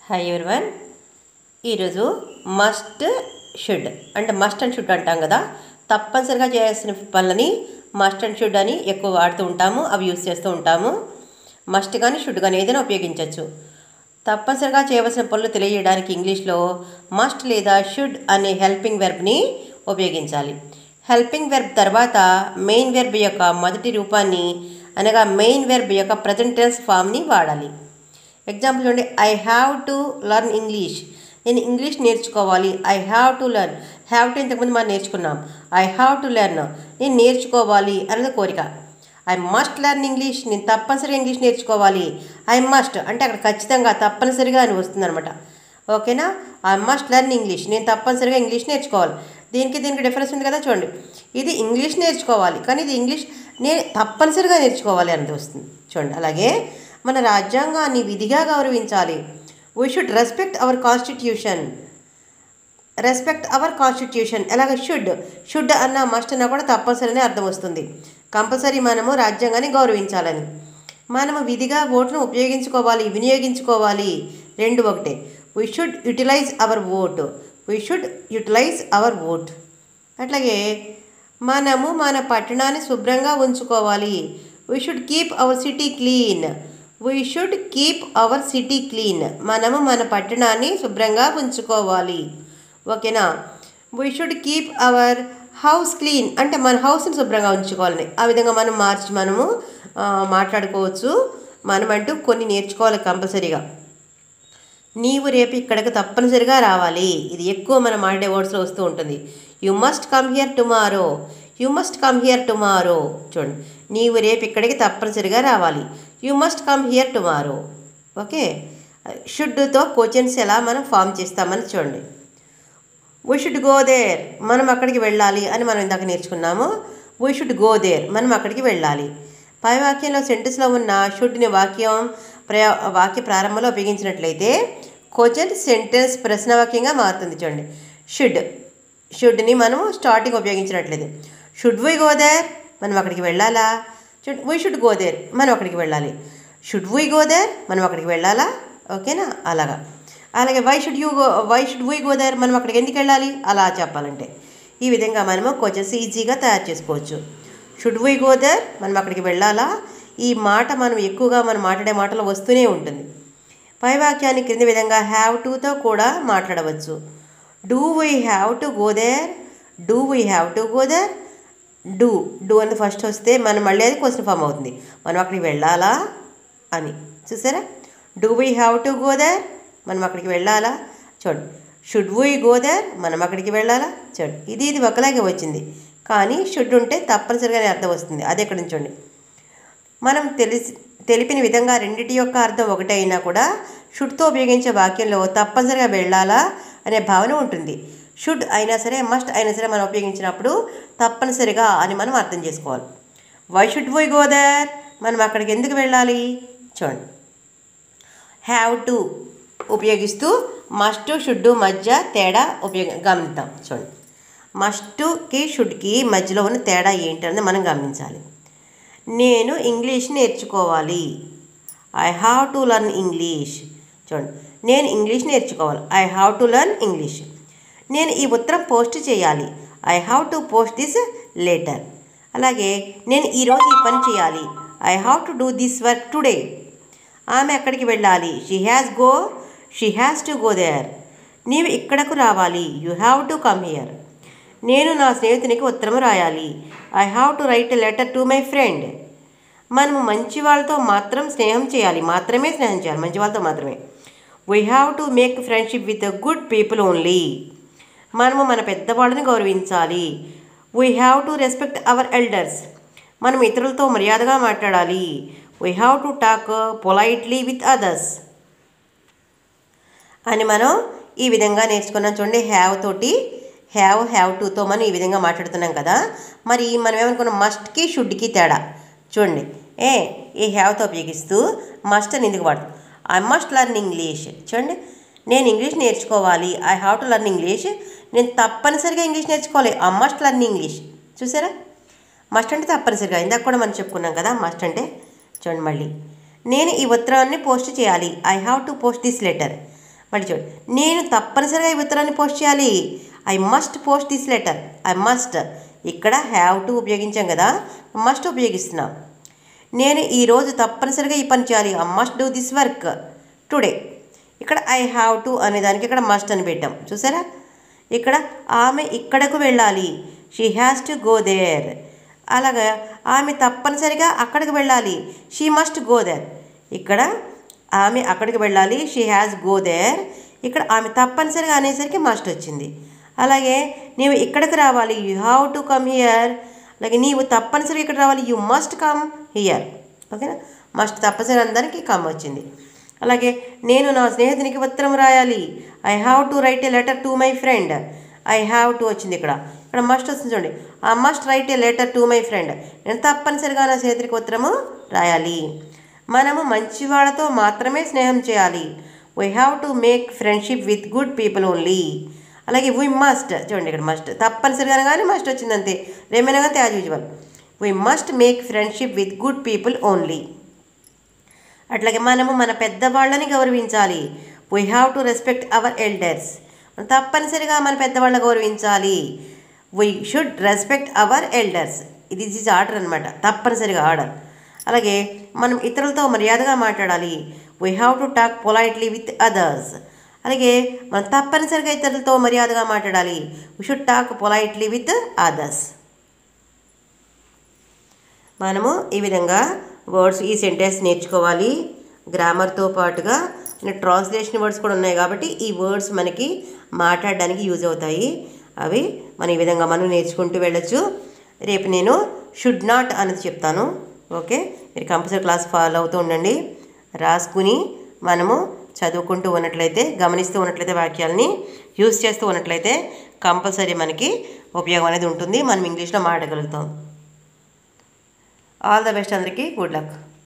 hi everyone ఈరోజు must should అంటే must and should అంటాం కదా తప్పనిసరిగా చేయాల్సిన పనులని మస్ట్ అండ్ షుడ్ అని ఎక్కువ వాడుతూ ఉంటాము అవి యూస్ చేస్తూ ఉంటాము మస్ట్ కానీ షుడ్ కానీ ఏదైనా ఉపయోగించవచ్చు తప్పనిసరిగా చేయవలసిన పనులు తెలియజేయడానికి ఇంగ్లీష్లో మస్ట్ లేదా షుడ్ అనే హెల్పింగ్ వెర్బ్ని ఉపయోగించాలి హెల్పింగ్ వెర్బ్ తర్వాత మెయిన్ వెర్బ్ యొక్క మొదటి రూపాన్ని అనగా మెయిన్ వెర్బ్ యొక్క ప్రజెంట్ టెన్స్ ఫామ్ని వాడాలి ఎగ్జాంపుల్ చూడండి I have to learn English నేను ఇంగ్లీష్ నేర్చుకోవాలి I have to learn have to ఇంతకుముందు మనం నేర్చుకున్నాం ఐ హ్యావ్ టు లెర్న్ నేను నేర్చుకోవాలి అనేది కోరిక ఐ మస్ట్ లెర్న్ ఇంగ్లీష్ నేను తప్పనిసరిగా ఇంగ్లీష్ నేర్చుకోవాలి ఐ మస్ట్ అంటే అక్కడ ఖచ్చితంగా తప్పనిసరిగా అని వస్తుందన్నమాట ఓకేనా ఐ మస్ట్ లెర్న్ ఇంగ్లీష్ నేను తప్పనిసరిగా ఇంగ్లీష్ నేర్చుకోవాలి దీనికి దీనికి డిఫరెన్స్ ఉంది కదా చూడండి ఇది ఇంగ్లీష్ నేర్చుకోవాలి కానీ ఇది ఇంగ్లీష్ నేను తప్పనిసరిగా నేర్చుకోవాలి అనేది వస్తుంది చూడండి అలాగే మన రాజ్యాంగాన్ని విధిగా గౌరవించాలి we should respect our constitution respect our constitution ఎలాగ షుడ్ షుడ్ అన్న మస్ట్ అన్న కూడా తప్పనిసరి అర్థం వస్తుంది కంపల్సరీ మనము రాజ్యాంగాన్ని గౌరవించాలని మనము విధిగా ఓటును ఉపయోగించుకోవాలి వినియోగించుకోవాలి రెండు ఒకటే we should utilize our vote we should utilize our vote అట్లాగే మనము మన పట్టణాన్ని శుభ్రంగా ఉంచుకోవాలి we should keep our city clean we should keep our city clean మనము మన పట్టణాన్ని శుభ్రంగా ఉంచుకోవాలి ఓకేనా we should keep our house clean అంటే మన హౌస్ని శుభ్రంగా ఉంచుకోవాలని ఆ విధంగా మనం మార్చి మనము ఆ, మాట్లాడుకోవచ్చు మనం అంటూ కొన్ని నేర్చుకోవాలి కంపల్సరీగా నీవు రేపు ఇక్కడికి తప్పనిసరిగా రావాలి ఇది ఎక్కువ మనం మాట్లాడే వర్డ్స్లో వస్తూ ఉంటుంది you must come here tomorrow you must come here tomorrow చూడండి నీవు రేపు ఇక్కడికి తప్పనిసరిగా రావాలి you must come here tomorrow okay షుడ్తో క్వశ్చన్స్ ఎలా మనం ఫామ్ చేస్తామని చూడండి వీ షుడ్ గో దేర్ మనం అక్కడికి వెళ్ళాలి అని మనం ఇందాక నేర్చుకున్నాము వీ షుడ్ గో దేర్ మనం అక్కడికి వెళ్ళాలి పై వాక్యంలో సెంటెన్స్లో ఉన్న షుడ్ని వాక్యం ప్రయా వాక్య ప్రారంభంలో ఉపయోగించినట్లయితే క్వశ్చన్ సెంటెన్స్ ప్రశ్నవాక్యంగా మారుతుంది చూడండి షుడ్ షుడ్ని మనము స్టార్టింగ్ ఉపయోగించినట్లయితే షుడ్ వీ గో దేర్ మనం అక్కడికి వెళ్ళాలా should we should go there మనం అక్కడికి వెళ్ళాలి షుడ్ వీ గో దేర్ మనం అక్కడికి వెళ్ళాలా ఓకేనా అలాగా అలాగే why should you go why should we go there మనం అక్కడికి ఎందుకు వెళ్ళాలి అలా చెప్పాలంటే ఈ విధంగా మనము క్వశ్చన్స్ ఈజీగా తయారు చేసుకోవచ్చు షుడ్ వీ గో దేర్ మనం అక్కడికి వెళ్ళాలా ఈ మాట మనం ఎక్కువగా మనం మాట్లాడే మాటలు వస్తూనే ఉంటుంది పై వాక్యాన్ని క్రింది విధంగా హ్యావ్ టుతో కూడా మాట్లాడవచ్చు do we have to go there do we have to go there do do అని ఫస్ట్ వస్తే మనం మళ్ళీ అది క్వశ్చన్ ఫామ్ అవుతుంది మనం అక్కడికి వెళ్ళాలా అని చూసారా do we have to go there మనం అక్కడికి వెళ్ళాలా చూడండి షుడ్ వీ గో దేర్ మనం అక్కడికి వెళ్ళాలా చూడండి ఇది ఇది ఒకలాగే వచ్చింది కానీ షుడ్ ఉంటే తప్పనిసరిగానే అర్థం వస్తుంది అది ఎక్కడ నుంచి చూడండి మనం తెలిసి తెలిపిన విధంగా రెండిటి యొక్క అర్థం ఒకటే అయినా కూడా షుడ్తో ఉపయోగించే వాక్యంలో తప్పనిసరిగా వెళ్ళాలా అనే భావన ఉంటుంది షుడ్ అయినా సరే మస్ట్ అయినా సరే మనం ఉపయోగించినప్పుడు తప్పనిసరిగా అని మనం అర్థం చేసుకోవాలి why should why go there మనం అక్కడికి ఎందుకు వెళ్ళాలి చూడండి హ్యావ్ టు ఉపయోగిస్తూ మస్ట్ షుడ్ మధ్య తేడా ఉపయోగ గమనిద్దాం చూడండి మస్టుకి షుడ్కి మధ్యలో ఉన్న తేడా ఏంటనేది మనం గమనించాలి నేను ఇంగ్లీష్ నేర్చుకోవాలి I have to learn English చూడండి నేను ఇంగ్లీష్ నేర్చుకోవాలి I have to learn English నేను ఈ ఉత్తరం పోస్ట్ చేయాలి I have to post this letter అలాగే నేను ఈరోజు ఈ పని చేయాలి I have to do this work today ఆమె ఎక్కడికి వెళ్ళాలి she has go she has to go there నీవు ఇక్కడకు రావాలి you have to come here నేను నా స్నేహితునికి ఉత్తరం రాయాలి I have to right a letter to my friend మనము మంచి వాళ్ళతో మాత్రం స్నేహం చేయాలి మాత్రమే స్నేహం చేయాలి మంచి వాళ్ళతో మాత్రమే we have to make friendship with good people only మనము మన పెద్దవాళ్ళని గౌరవించాలి we have to respect our elders మనం ఇతరులతో మర్యాదగా మాట్లాడాలి we have to talk politely with others అని మనం ఈ విధంగా నేర్చుకున్నాం చూడండి హ్యావ్ తోటి హ్యావ్ హ్యావ్ టుతో మనం ఈ విధంగా మాట్లాడుతున్నాం కదా మరి మనం ఏమనుకున్నాం మస్ట్కి షుడ్కి తేడా చూడండి ఏ ఈ హ్యావ్తో ఉపయోగిస్తూ మస్ట్ అని ఎందుకు వాడు ఐ మస్ట్ లర్న్ ఇంగ్లీష్ చూడండి నేను ఇంగ్లీష్ నేర్చుకోవాలి I have to learn English నేను తప్పనిసరిగా ఇంగ్లీష్ నేర్చుకోవాలి ఐ మస్ట్ లర్న్ ఇంగ్లీష్ చూసారా మస్ట్ అంటే తప్పనిసరిగా ఇందాక కూడా మనం చెప్పుకున్నాం కదా మస్ట్ అంటే చూడండి మళ్ళీ నేను ఈ ఉత్తరాన్ని పోస్ట్ చేయాలి I have to post this letter మళ్ళీ చూడు నేను తప్పనిసరిగా ఈ ఉత్తరాన్ని పోస్ట్ చేయాలి I must post this letter I must ఇక్కడ హ్యావ్ టు ఉపయోగించాం కదా మస్ట్ ఉపయోగిస్తున్నాం నేను ఈరోజు తప్పనిసరిగా ఈ పని చేయాలి I must do this work today ఇక్కడ ఐ హ్యావ్ టు అనే దానికి ఇక్కడ మస్ట్ అని పెట్టాం చూసారా ఇక్కడ ఆమె ఇక్కడకు వెళ్ళాలి she has to go there అలాగా ఆమె తప్పనిసరిగా అక్కడికి వెళ్ళాలి షీ మస్ట్ గో దేర్ ఇక్కడ ఆమె అక్కడికి వెళ్ళాలి షీ హ్యాస్ గో దేర్ ఇక్కడ ఆమె తప్పనిసరిగా అనేసరికి మస్ట్ వచ్చింది అలాగే నీవు ఇక్కడికి రావాలి you have to come here అలాగే నీవు తప్పనిసరిగా ఇక్కడ రావాలి యూ మస్ట్ కమ్ హియర్ ఓకేనా మస్ట్ తప్పనిసరి అందరికి కమ్ వచ్చింది అలాగే నేను నా స్నేహితునికి ఉత్తరం రాయాలి I have to write a letter to my friend I have to వచ్చింది ఇక్కడ ఇక్కడ మస్ట్ వస్తుంది చూడండి ఆ must write a letter to my friend నేను తప్పనిసరిగా నా స్నేహితుడికి ఉత్తరము రాయాలి మనము మంచి వాళ్ళతో మాత్రమే స్నేహం చేయాలి we have to make friendship with good people only అలాగే వీ మస్ట్ చూడండి ఇక్కడ మస్ట్ తప్పనిసరిగా కానీ మస్ట్ వచ్చింది అంతే రేమైనా కానీ as usual we must make friendship with good people only అట్లాగే మనము మన పెద్దవాళ్ళని గౌరవించాలి we have to respect our elders తప్పనిసరిగా మన పెద్దవాళ్ళని గౌరవించాలి we should respect our elders ఇది ఇస్ ఆర్డర్ అనమాట తప్పనిసరిగా ఆర్డర్ అలాగే మనం ఇతరులతో మర్యాదగా మాట్లాడాలి we have to talk politely with others అలాగే మనం తప్పనిసరిగా ఇతరులతో మర్యాదగా మాట్లాడాలి we should talk politely with others మనము ఈ విధంగా వర్డ్స్ ఈ సెంటెన్స్ నేర్చుకోవాలి గ్రామర్తో పాటుగా ట్రాన్స్లేషన్ వర్డ్స్ కూడా ఉన్నాయి కాబట్టి ఈ వర్డ్స్ మనకి మాట్లాడడానికి యూజ్ అవుతాయి అవి మనం ఈ విధంగా మనం నేర్చుకుంటూ వెళ్ళొచ్చు రేపు నేను షుడ్ నాట్ అనేది చెప్తాను ఓకే మీరు కంపల్సరీ క్లాస్ ఫాలో అవుతూ ఉండండి రాసుకుని మనము చదువుకుంటూ ఉన్నట్లయితే గమనిస్తూ ఉన్నట్లయితే వాక్యాలని యూజ్ చేస్తూ ఉన్నట్లయితే కంపల్సరీ మనకి ఉపయోగం అనేది ఉంటుంది మనం ఇంగ్లీష్లో మాట్లాడగలుగుతాం ఆల్ ద బెస్ట్ అందరికీ గుడ్ లక్